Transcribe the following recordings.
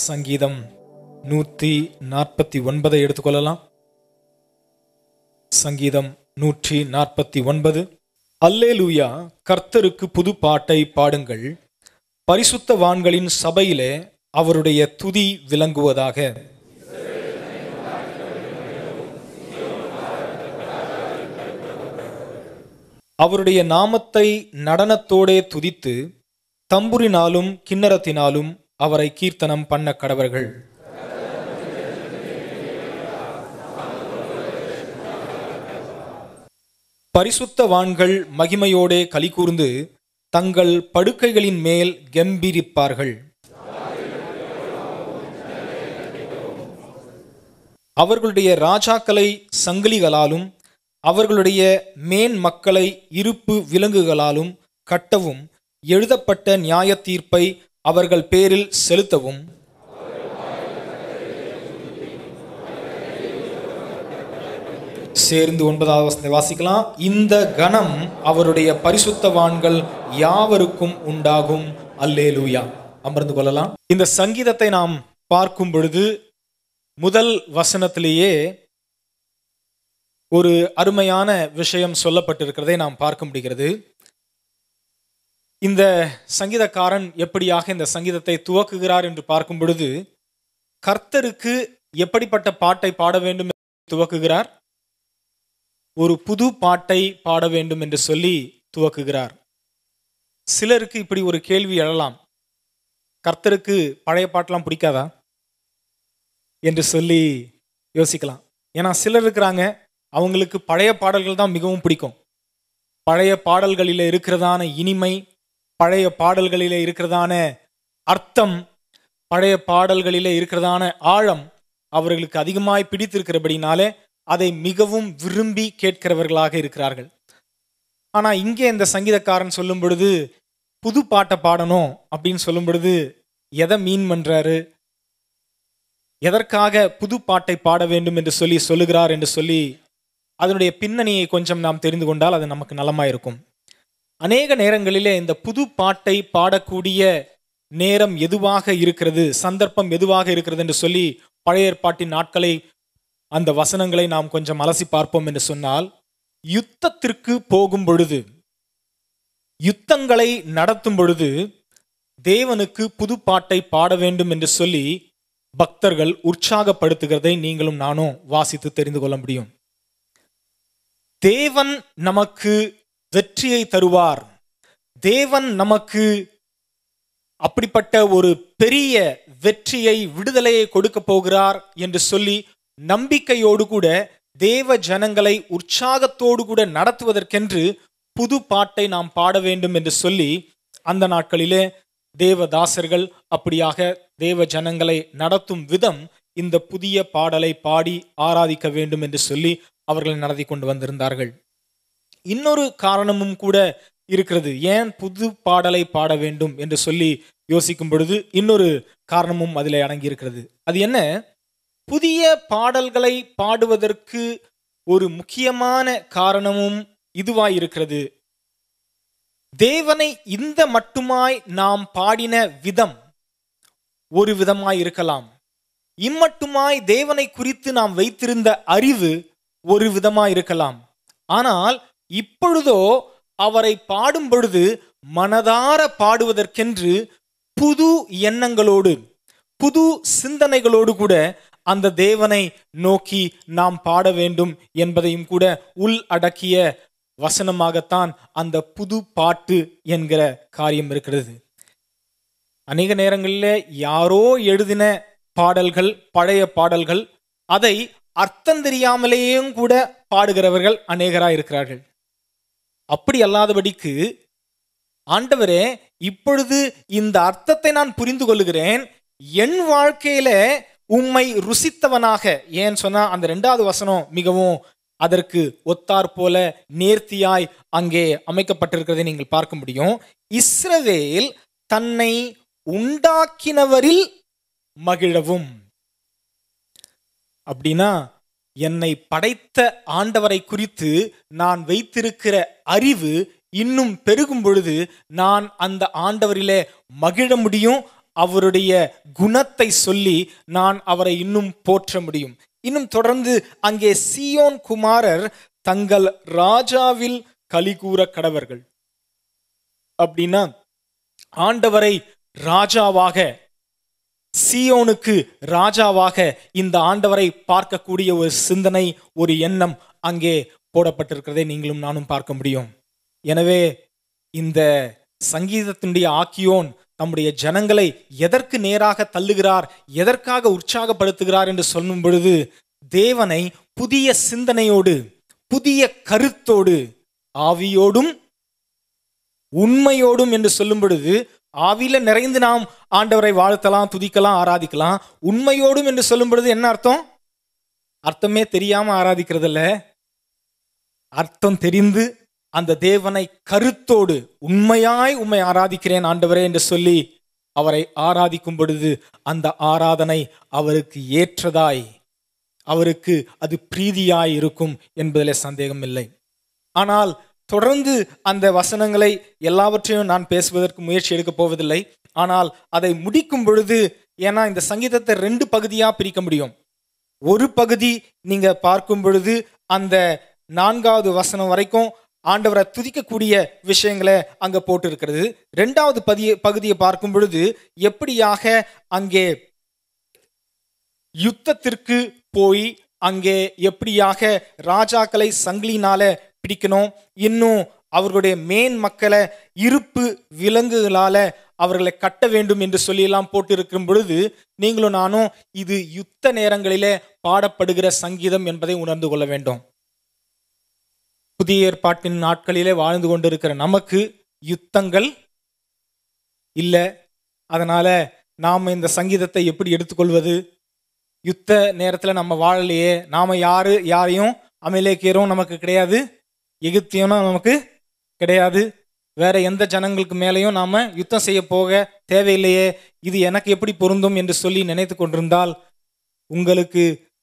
சங்கீதம் நூற்றி நாற்பத்தி ஒன்பதை எடுத்துக்கொள்ளலாம் சங்கீதம் நூற்றி நாற்பத்தி ஒன்பது அல்லேலூயா கர்த்தருக்கு புது பாட்டை பாடுங்கள் பரிசுத்தவான்களின் சபையிலே அவருடைய துதி விளங்குவதாக அவருடைய நாமத்தை நடனத்தோடே துதித்து தம்புரினாலும் கிண்ணறத்தினாலும் அவரை கீர்த்தனம் பண்ண கடவர்கள் பரிசுத்தவான்கள் மகிமையோடே கலிகூர்ந்து தங்கள் படுக்கைகளின் மேல் கம்பீரிப்பார்கள் அவர்களுடைய ராஜாக்களை சங்கிலிகளாலும் அவர்களுடைய மேன் மக்களை இருப்பு விலங்குகளாலும் கட்டவும் எழுதப்பட்ட நியாய தீர்ப்பை அவர்கள் பேரில் செலுத்தவும் சேர்ந்து ஒன்பதாவது வசனத்தை வாசிக்கலாம் இந்த கணம் அவருடைய பரிசுத்தவான்கள் யாவருக்கும் உண்டாகும் அல்லேலூயா அமர்ந்து கொள்ளலாம் இந்த சங்கீதத்தை நாம் பார்க்கும் பொழுது முதல் வசனத்திலேயே ஒரு அருமையான விஷயம் சொல்லப்பட்டிருக்கிறதை நாம் பார்க்க முடிகிறது இந்த சங்கீதக்காரன் எப்படியாக இந்த சங்கீதத்தை துவக்குகிறார் என்று பார்க்கும் பொழுது கர்த்தருக்கு எப்படிப்பட்ட பாட்டை பாட வேண்டும் என்று துவக்குகிறார் ஒரு புது பாட்டை பாட வேண்டும் என்று சொல்லி துவக்குகிறார் சிலருக்கு இப்படி ஒரு கேள்வி எழலாம் கர்த்தருக்கு பழைய பாட்டெல்லாம் பிடிக்காதா என்று சொல்லி யோசிக்கலாம் ஏன்னா சிலர் இருக்கிறாங்க அவங்களுக்கு பழைய பாடல்கள் தான் மிகவும் பிடிக்கும் பழைய பாடல்களில் இருக்கிறதான இனிமை பழைய பாடல்களில் இருக்கிறதான அர்த்தம் பழைய பாடல்களில் இருக்கிறதான ஆழம் அவர்களுக்கு அதிகமாய் பிடித்திருக்கிறபடினாலே அதை மிகவும் விரும்பி கேட்கிறவர்களாக இருக்கிறார்கள் ஆனா இங்கே இந்த சங்கீதக்காரன் சொல்லும் பொழுது புது பாட்டை பாடணும் அப்படின்னு சொல்லும் பொழுது எதை மீன் பண்றாரு எதற்காக புது பாட்டை பாட வேண்டும் என்று சொல்லி சொல்லுகிறார் என்று சொல்லி அதனுடைய பின்னணியை கொஞ்சம் நாம் தெரிந்து கொண்டால் அது நமக்கு நலமாயிருக்கும் அநேக நேரங்களிலே இந்த புது பாட்டை பாடக்கூடிய நேரம் எதுவாக இருக்கிறது சந்தர்ப்பம் எதுவாக இருக்கிறது என்று சொல்லி பழைய ஏற்பாட்டின் நாட்களை அந்த வசனங்களை நாம் கொஞ்சம் அலசி பார்ப்போம் என்று சொன்னால் யுத்தத்திற்கு போகும் பொழுது யுத்தங்களை நடத்தும் பொழுது தேவனுக்கு புது பாட்டை பாட வேண்டும் என்று சொல்லி பக்தர்கள் உற்சாகப்படுத்துகிறதை நீங்களும் நானும் வாசித்து தெரிந்து கொள்ள முடியும் தேவன் நமக்கு வெற்றியை தருவார் தேவன் நமக்கு அப்படிப்பட்ட ஒரு பெரிய வெற்றியை விடுதலையை கொடுக்க போகிறார் என்று சொல்லி நம்பிக்கையோடு கூட தேவ ஜனங்களை உற்சாகத்தோடு கூட நடத்துவதற்கென்று புது பாட்டை நாம் பாட வேண்டும் என்று சொல்லி அந்த நாட்களிலே தேவதாசர்கள் அப்படியாக தேவ ஜனங்களை நடத்தும் விதம் இந்த புதிய பாடலை பாடி ஆராதிக்க வேண்டும் என்று சொல்லி அவர்கள் நடத்தி கொண்டு வந்திருந்தார்கள் இன்னொரு காரணமும் கூட இருக்கிறது ஏன் புது பாடலை பாட வேண்டும் என்று சொல்லி யோசிக்கும் பொழுது இன்னொரு காரணமும் அதில் அடங்கி இருக்கிறது அது என்ன புதிய பாடல்களை பாடுவதற்கு ஒரு முக்கியமான காரணமும் இதுவாய் இருக்கிறது தேவனை இந்த மட்டுமாய் நாம் பாடின விதம் ஒரு விதமாய் இருக்கலாம் இம்மட்டுமாய் தேவனை குறித்து நாம் வைத்திருந்த அறிவு ஒரு விதமாய் இருக்கலாம் ஆனால் இப்பொழுதோ அவரை பாடும் பொழுது மனதார பாடுவதற்கென்று புது எண்ணங்களோடு புது சிந்தனைகளோடு கூட அந்த தேவனை நோக்கி நாம் பாட வேண்டும் என்பதையும் கூட உள் அடக்கிய வசனமாகத்தான் அந்த புது பாட்டு என்கிற காரியம் இருக்கிறது அநேக நேரங்களில் யாரோ எழுதின பாடல்கள் பழைய பாடல்கள் அதை அர்த்தம் தெரியாமலேயும் கூட பாடுகிறவர்கள் அநேகராக இருக்கிறார்கள் அப்படி அல்லாதபடிக்கு ஆண்டவரே இப்பொழுது இந்த அர்த்தத்தை நான் புரிந்து கொள்கிறேன் என் வாழ்க்கையில உம்மை ருசித்தவனாக ஏன் சொன்னா அந்த ரெண்டாவது வசனம் மிகவும் அதற்கு ஒத்தார் போல நேர்த்தியாய் அங்கே அமைக்கப்பட்டிருக்கிறதை நீங்கள் பார்க்க முடியும் இஸ்ரவேல் தன்னை உண்டாக்கினவரில் மகிழவும் அப்படின்னா என்னை படைத்த ஆண்டவரை குறித்து நான் வைத்திருக்கிற அறிவு இன்னும் பெருகும் பொழுது நான் அந்த ஆண்டவரிலே மகிழ முடியும் அவருடைய குணத்தை சொல்லி நான் அவரை இன்னும் போற்ற முடியும் இன்னும் தொடர்ந்து அங்கே சியோன் குமாரர் தங்கள் ராஜாவில் கலிகூற கடவர்கள் அப்படின்னா ஆண்டவரை ராஜாவாக சியோனுக்கு ராஜாவாக இந்த ஆண்டவரை பார்க்கக்கூடிய ஒரு சிந்தனை ஒரு எண்ணம் அங்கே போடப்பட்டிருக்கிறதை நீங்களும் நானும் பார்க்க முடியும் எனவே இந்த சங்கீதத்தினுடைய ஆக்கியோன் தம்முடைய ஜனங்களை எதற்கு நேராக தள்ளுகிறார் எதற்காக உற்சாகப்படுத்துகிறார் என்று சொல்லும் பொழுது தேவனை புதிய சிந்தனையோடு புதிய கருத்தோடு ஆவியோடும் உண்மையோடும் என்று சொல்லும் பொழுது ஆவியில நிறைந்து நாம் ஆண்டவரை வாழ்த்தலாம் துதிக்கலாம் ஆராதிக்கலாம் உண்மையோடும் என்று சொல்லும் பொழுது என்ன அர்த்தம் அர்த்தமே தெரியாம ஆராதிக்கிறது இல்ல அர்த்தம் தெரிந்து அந்த தேவனை கருத்தோடு உண்மையாய் உண்மை ஆராதிக்கிறேன் ஆண்டவரே என்று சொல்லி அவரை ஆராதிக்கும் பொழுது அந்த ஆராதனை அவருக்கு ஏற்றதாய் அவருக்கு அது பிரீதியாய் இருக்கும் என்பதிலே சந்தேகம் இல்லை ஆனால் தொடர்ந்து அந்த வசனங்களை எல்லாவற்றையும் நான் பேசுவதற்கு முயற்சி எடுக்கப் போவதில்லை ஆனால் அதை முடிக்கும் பொழுது ஏன்னா இந்த சங்கீதத்தை ரெண்டு பகுதியா பிரிக்க முடியும் ஒரு பகுதி நீங்க பார்க்கும் பொழுது அந்த நான்காவது வசனம் வரைக்கும் ஆண்டவரை துதிக்கக்கூடிய விஷயங்களை அங்க போட்டு இருக்கிறது ரெண்டாவது பதிய பகுதியை பார்க்கும் பொழுது எப்படியாக அங்கே யுத்தத்திற்கு போய் அங்கே எப்படியாக ராஜாக்களை சங்கிலினால பிடிக்கணும் இன்னும் அவர்களுடைய மேன் மக்களை இருப்பு விலங்குகளால அவர்களை கட்ட வேண்டும் என்று சொல்லி எல்லாம் போட்டு இருக்கும் பொழுது நீங்களும் நானும் இது யுத்த நேரங்களிலே பாடப்படுகிற சங்கீதம் என்பதை உணர்ந்து கொள்ள வேண்டும் புதிய ஏற்பாட்டின் நாட்களிலே வாழ்ந்து கொண்டிருக்கிற நமக்கு யுத்தங்கள் இல்லை அதனால நாம் இந்த சங்கீதத்தை எப்படி எடுத்துக்கொள்வது யுத்த நேரத்தில் நம்ம வாழலையே நாம யாரு யாரையும் அமலேக்கியரும் நமக்கு கிடையாது எகிப்தியனும் நமக்கு கிடையாது வேற எந்த ஜனங்களுக்கு மேலேயும் நாம யுத்தம் செய்ய போக தேவையில்லையே இது எனக்கு எப்படி பொருந்தும் என்று சொல்லி நினைத்து கொண்டிருந்தால் உங்களுக்கு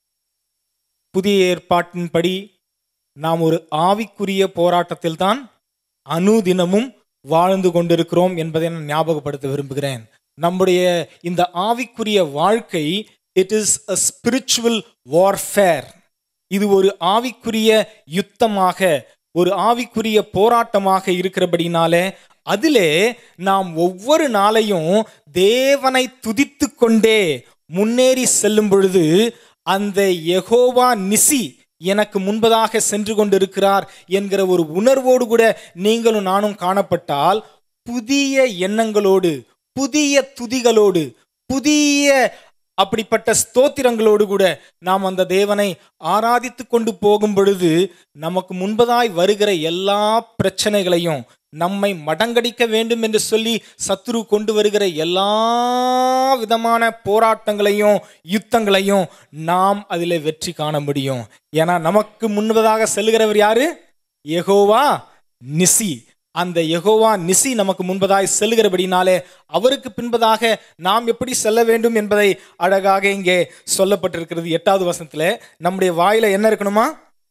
புதிய ஏற்பாட்டின்படி நாம் ஒரு ஆவிக்குரிய போராட்டத்தில் தான் அனுதினமும் வாழ்ந்து கொண்டிருக்கிறோம் என்பதை நான் ஞாபகப்படுத்த விரும்புகிறேன் நம்முடைய இந்த ஆவிக்குரிய வாழ்க்கை it is a spiritual warfare இது ஒரு ஆவிக்குரிய யுத்தமாக ஒரு ஆவிக்குரிய போராட்டமாக இருக்கிறபடினாலே அதிலே நாம் ஒவ்வொரு நாளையும் தேவனை துதித்து கொண்டே முன்னேறி செல்லும் பொழுது அந்த யெகோவா நிசி எனக்கு முன்பதாக சென்று கொண்டிருக்கிறார் என்கிற ஒரு உணர்வோடு கூட நீங்களும் நானும் காணப்பட்டால் புதிய எண்ணங்களோடு புதிய துதிகளோடு புதிய அப்படிப்பட்ட ஸ்தோத்திரங்களோடு கூட நாம் அந்த தேவனை ஆராதித்து கொண்டு போகும் பொழுது நமக்கு முன்பதாய் வருகிற எல்லா பிரச்சனைகளையும் நம்மை மடங்கடிக்க வேண்டும் என்று சொல்லி சத்துரு கொண்டு வருகிற எல்லா விதமான போராட்டங்களையும் யுத்தங்களையும் நாம் அதில் வெற்றி காண முடியும் ஏன்னா நமக்கு முன்பதாக செல்கிறவர் யாரு யெகோவா நிசி அந்த யெகோவா நிசி நமக்கு முன்பதாய் செல்கிறபடினாலே அவருக்கு பின்பதாக நாம் எப்படி செல்ல வேண்டும் என்பதை அழகாக இங்கே சொல்லப்பட்டிருக்கிறது எட்டாவது வசனத்துல நம்முடைய வாயில என்ன இருக்கணுமா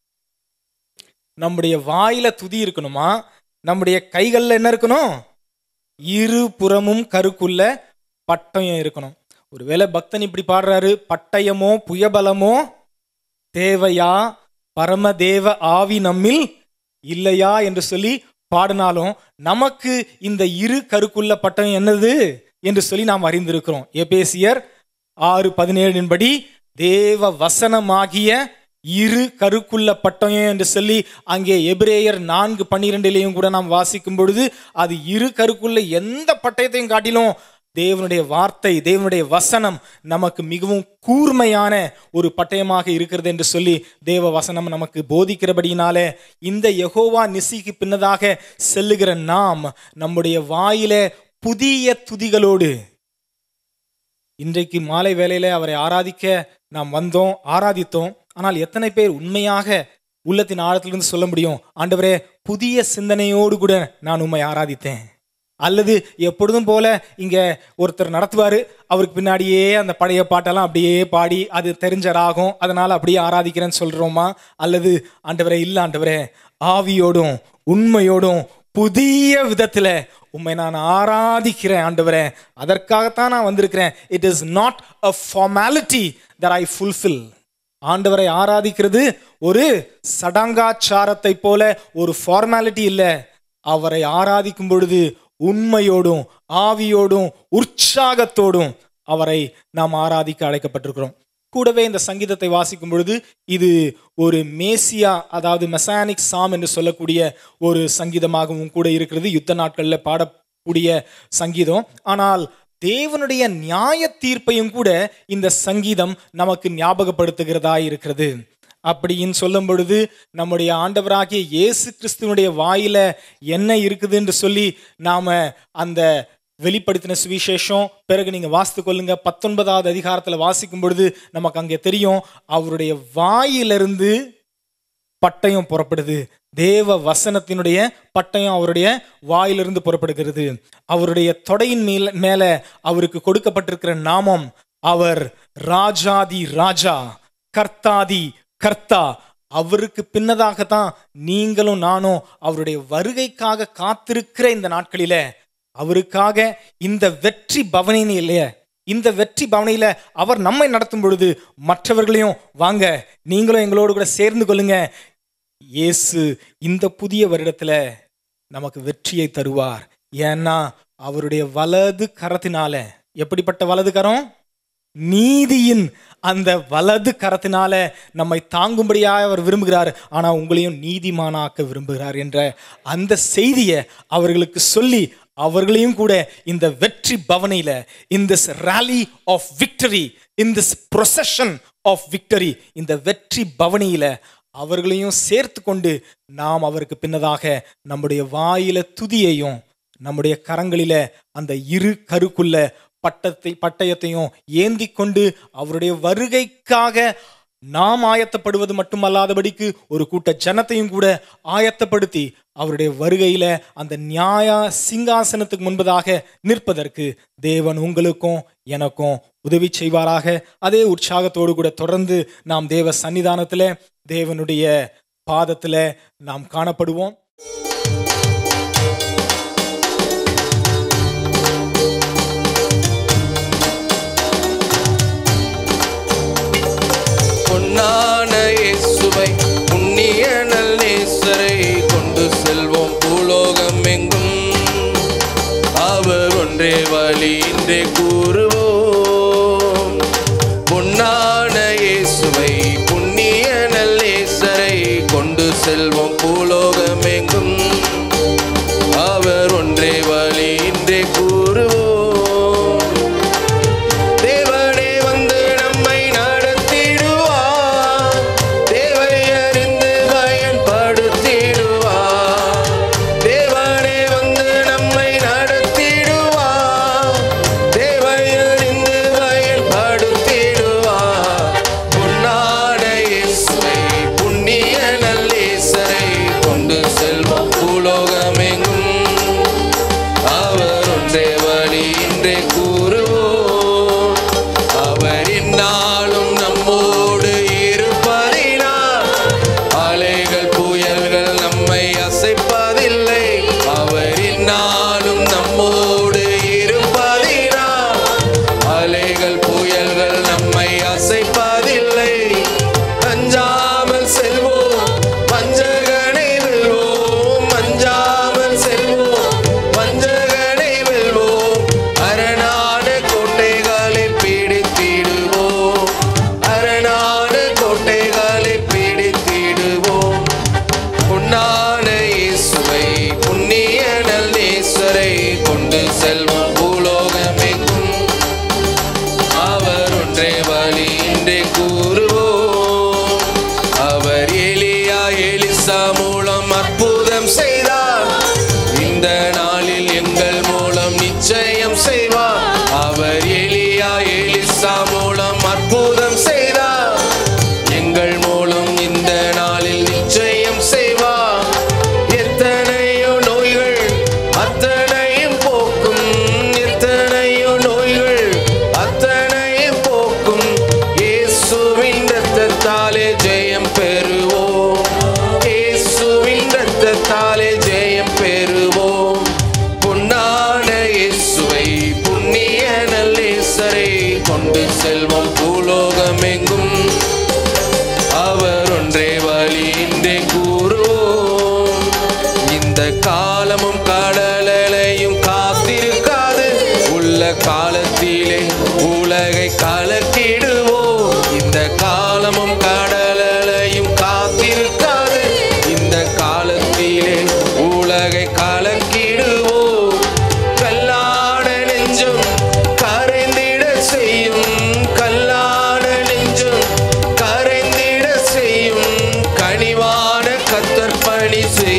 நம்முடைய வாயில துதி இருக்கணுமா நம்முடைய கைகள்ல என்ன இருக்கணும் இரு புறமும் கருக்குள்ள பட்டயம் இருக்கணும் ஒருவேளை பக்தன் இப்படி பாடுறாரு பட்டயமோ புயபலமோ தேவையா பரமதேவ ஆவி நம்மில் இல்லையா என்று சொல்லி பாடினாலும் நமக்கு இந்த இரு கருக்குள்ள பட்டயம் என்னது என்று சொல்லி நாம் அறிந்திருக்கிறோம் எபேசியர் ஆறு பதினேழின் படி தேவ வசனமாகிய இரு கருக்குள்ள பட்டயம் என்று சொல்லி அங்கே எபிரேயர் நான்கு பன்னிரெண்டிலையும் கூட நாம் வாசிக்கும் பொழுது அது இரு கருக்குள்ள எந்த பட்டயத்தையும் காட்டிலும் தேவனுடைய வார்த்தை தேவனுடைய வசனம் நமக்கு மிகவும் கூர்மையான ஒரு பட்டயமாக இருக்கிறது என்று சொல்லி தேவ வசனம் நமக்கு போதிக்கிறபடினாலே இந்த யெகோவா நிசிக்கு பின்னதாக செல்லுகிற நாம் நம்முடைய வாயில புதிய துதிகளோடு இன்றைக்கு மாலை வேளையில அவரை ஆராதிக்க நாம் வந்தோம் ஆராதித்தோம் ஆனால் எத்தனை பேர் உண்மையாக உள்ளத்தின் ஆழத்திலிருந்து சொல்ல முடியும் ஆண்டவரே புதிய சிந்தனையோடு கூட நான் உண்மை ஆராதித்தேன் அல்லது எப்பொழுதும் போல இங்க ஒருத்தர் நடத்துவாரு அவருக்கு பின்னாடியே அந்த பழைய பாட்டெல்லாம் அப்படியே பாடி அது தெரிஞ்ச ராகம் அதனால அப்படியே ஆராதிக்கிறேன்னு சொல்றோமா அல்லது ஆண்டவரே இல்ல ஆண்டவரே ஆவியோடும் உண்மையோடும் புதிய விதத்துல உம்மை நான் ஆராதிக்கிறேன் ஆண்டவரே அதற்காகத்தான் நான் வந்திருக்கிறேன் it is not a formality that I fulfil ஆண்டவரை ஆராதிக்கிறது ஒரு சடங்காச்சாரத்தை போல ஒரு ஃபார்மாலிட்டி இல்லை அவரை ஆராதிக்கும் பொழுது உண்மையோடும் ஆவியோடும் உற்சாகத்தோடும் அவரை நாம் ஆராதிக்க அழைக்கப்பட்டிருக்கிறோம் கூடவே இந்த சங்கீதத்தை வாசிக்கும் பொழுது இது ஒரு மேசியா அதாவது மெசானிக் சாம் என்று சொல்லக்கூடிய ஒரு சங்கீதமாகவும் கூட இருக்கிறது யுத்த நாட்களில் பாடக்கூடிய சங்கீதம் ஆனால் தேவனுடைய நியாய தீர்ப்பையும் கூட இந்த சங்கீதம் நமக்கு ஞாபகப்படுத்துகிறதா இருக்கிறது அப்படின்னு சொல்லும் பொழுது நம்முடைய ஆண்டவராகிய இயேசு கிறிஸ்துவனுடைய வாயில என்ன இருக்குது என்று சொல்லி நாம அந்த வெளிப்படுத்தின சுவிசேஷம் பிறகு நீங்க வாசித்து கொள்ளுங்க பத்தொன்பதாவது அதிகாரத்துல வாசிக்கும் பொழுது நமக்கு அங்கே தெரியும் அவருடைய வாயிலிருந்து பட்டயம் புறப்படுது தேவ வசனத்தினுடைய பட்டயம் அவருடைய வாயிலிருந்து புறப்படுகிறது அவருடைய தொடையின் மேல மேல அவருக்கு கொடுக்கப்பட்டிருக்கிற நாமம் அவர் ராஜாதி ராஜா கர்த்தாதி கர்த்தா அவருக்கு பின்னதாகத்தான் நீங்களும் நானும் அவருடைய வருகைக்காக காத்திருக்கிற இந்த நாட்களில அவருக்காக இந்த வெற்றி பவனியில இந்த வெற்றி பவனியில அவர் நம்மை நடத்தும் பொழுது மற்றவர்களையும் வாங்க நீங்களும் எங்களோடு கூட சேர்ந்து கொள்ளுங்க இயேசு இந்த புதிய வருடத்துல நமக்கு வெற்றியை தருவார் ஏன்னா அவருடைய வலது கரத்தினால எப்படிப்பட்ட வலது கரம் நீதியின் அந்த வலது கரத்தினால நம்மை தாங்கும்படியாக அவர் விரும்புகிறார் ஆனா உங்களையும் நீதிமானாக்க விரும்புகிறார் என்ற அந்த செய்தியை அவர்களுக்கு சொல்லி அவர்களையும் கூட இந்த வெற்றி பவனியில இந்த ரேலி ஆஃப் விக்டரி இந்த ப்ரொசஷன் ஆஃப் விக்டரி இந்த வெற்றி பவனியில அவர்களையும் சேர்த்து கொண்டு நாம் அவருக்கு பின்னதாக நம்முடைய வாயில துதியையும் நம்முடைய கரங்களில அந்த இரு கருக்குள்ள பட்டத்தை பட்டயத்தையும் ஏந்தி கொண்டு அவருடைய வருகைக்காக நாம் ஆயத்தப்படுவது மட்டுமல்லாதபடிக்கு ஒரு கூட்ட ஜனத்தையும் கூட ஆயத்தப்படுத்தி அவருடைய வருகையில அந்த நியாய சிங்காசனத்துக்கு முன்பதாக நிற்பதற்கு தேவன் உங்களுக்கும் எனக்கும் உதவி செய்வாராக அதே உற்சாகத்தோடு கூட தொடர்ந்து நாம் தேவ சன்னிதானத்துல தேவனுடைய பாதத்துல நாம் காணப்படுவோம் பொன்னான இயேசுவை புண்ணிய நல் நேசரை கொண்டு செல்வோம் பூலோகம் எங்கும் அவர் ஒன்றே வழி இன்றே கூறுவோம் பொன்னான இயேசுவை புண்ணிய நல் நேசரை கொண்டு செல்வோம் பூலோகம் எங்கும் அவர் ஒன்றே வழி இன்றே கூறுவோம் தேவனே வந்து நம்மை நடத்திடுவார் தேவை அறிந்து பயன்படுத்திடுவார் தேவனே வந்து நம்மை நடத்திடுவார் தேவை அறிந்து பயன்படுத்திடுவார் பொன்னாட இயேசுவை புண்ணிய நல்லேசரை கொண்டு செல்வோம் பூலோகமெங்கும் அவர் ஒன்றே வழி இன்றே கூறுவோம் அவர் இந்நாளும் நம்மோடு இருப்பதினால் அலைகள் புயல்கள் நம்மை அசைப்பதில்லை அவர் இந்நாளும் நம்மோடு இருப்பதினால் அலைகள் புயல்கள் நம்மை அசைப்பதில்லை அஞ்சாமல் செல்வோம் பஞ்சகனை வெல்வோம் அஞ்சாமல் செல்வோம் பஞ்சகனை வெல்வோம் அரணான கோட்டைகளை பிடித்திடுவோம் அரணான கோட்டைகளை பிடித்திடுவோம் பொன்னான இயேசுவை புண்ணிய நல் நேசரை கொண்டு செல்வோம் பூலோகமெங்கும் அவர் ஒன்றே வழி இன்றே கூறுவோம் அவர் எலியா எலிசா மூலம் அற்புதம் செய்தார் இந்த நாளில் எங்கள் மூலம் நிச்சயம் செய்வார் அவர் எலியா எலிசா மூலம் அற்புதம் செய்தார் எங்கள் மூலம் இந்த நாளில் நிச்சயம் செய்வார் எத்தனையோ நோய்கள் அத்தனையும் போக்கும் எத்தனையோ நோய்கள் அத்தனையும் போக்கும் இயேசுவின் ரத்தத்தாலே ஜெயம் பெறுவோம் இயேசுவின் பணிவான கத்தர் பணி செய்